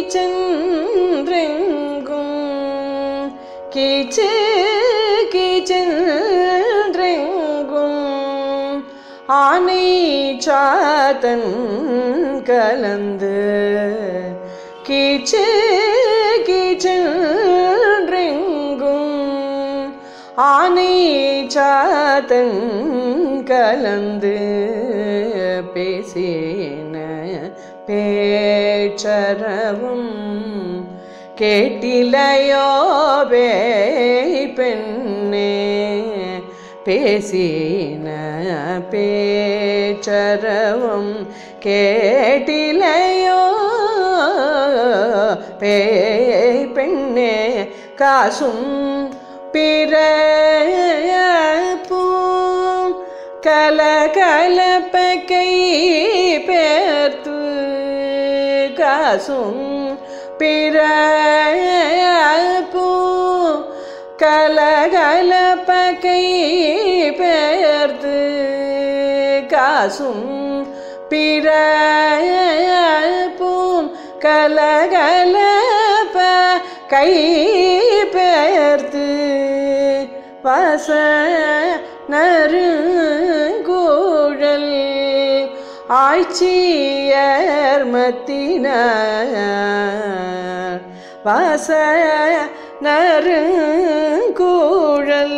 கீச்சென்றெங்கும் கீச்சு கீச்சென்றெங்கும் ஆனை சாத்தன் கலந்து கீச்சு கீச்சென்றெங்கும் ஆனை சாத்தன் கலந்து பேசின பேச்சரவும் கேட்டிலையோ பேய் பெண்ணே பேசின பேச்சரவும் கேட்டிலையோ பேய் பெண்ணே காசும் பிறப்பும் கலகலப்ப கை பேர்த்து காசும் பிறப்பும் கலகலப்ப கை பேர்த்து காசும் பிறப்பும் கலகலப்ப கை பெயர்த்து வச நறுங்கூழல் ஆய்ச்சியர் மத்தின வச நறுங்கூழல்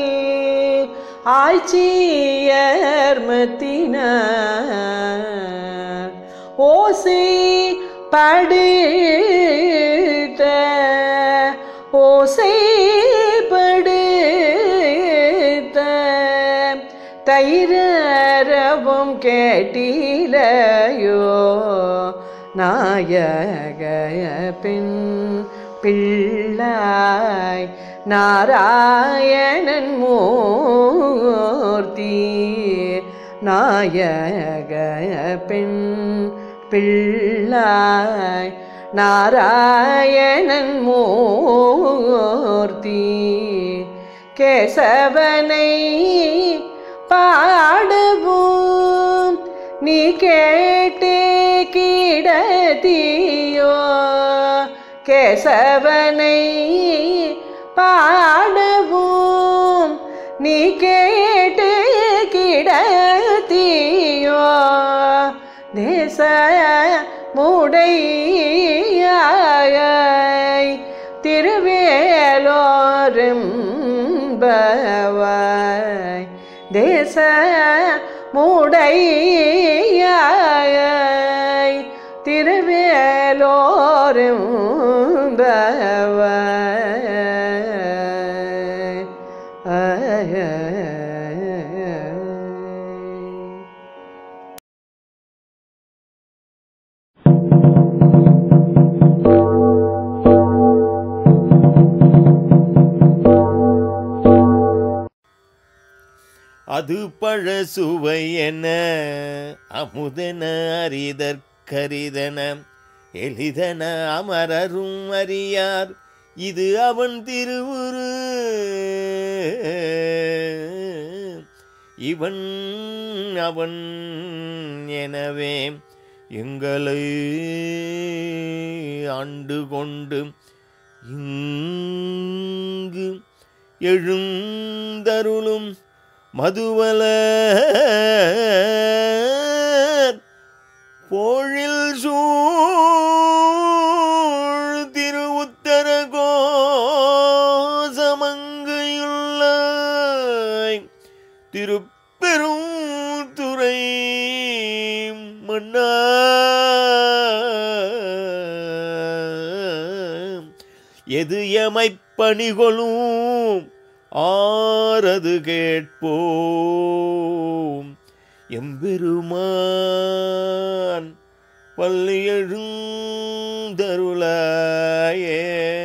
ஆய்ச்சியர் மத்தின ஓசை படுத்த ஓசை படுத்த தைரவும் கேட்டிலையோ நாயக பின் பிள்ளாய் நாராயணன் மூர்த்தி நாயக பெண் பிள்ளாய் நாராயணன் மூர்த்தி கேசவனை பாடுவோம் நீ கேட்டே கிடத்தியோ கேசவனை பாடுவோம் நீ கேட்டு கிடத்தியோ தேச முடையாய் திருவேலோரெம்பவாய் தேச முடையாய் திருவேலோரெம்பவாய் அது பழசுவை என அமுதன அரிதற்கரிதன எளிதன அமரரும் அறியார் இது அவன் திருவுரு இவன் அவன் எனவே எங்களை ஆண்டு கொண்டு இங்கு எழுந்தருளும் மதுவல போழில் சூழ் திருவுத்தர கோசமங்கையுள்ளாய் திருப்பெரும் துறை மன்னா எது எமைப் பணிகொளும் ஆரது கேட்போம் எம்பெருமான் பள்ளி எழுந்தருளாயே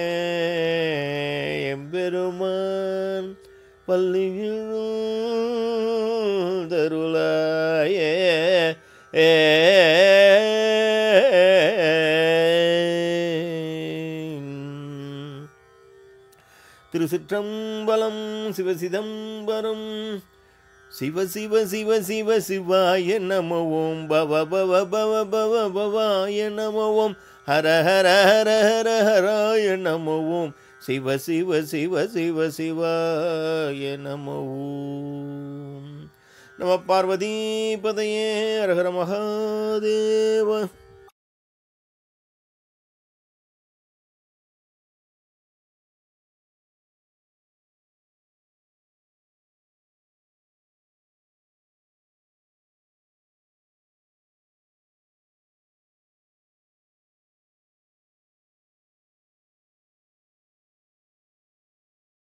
எம்பெருமான் பள்ளி எழுந்தருளாயே ஏ திருச்சிற்றம்பலம் சிவசிதம்பரம் சிவ சிவ சிவ சிவ சிவாய நம ஓம் பவ பவ பவ பவ பவாய நம ஓம் ஹர ஹர ஹர ஹர ஹராய நம ஓம் சிவ சிவ சிவ சிவ சிவாய நம ஓம் நம பார்வதி பதையே ஹர ஹர மகாதேவ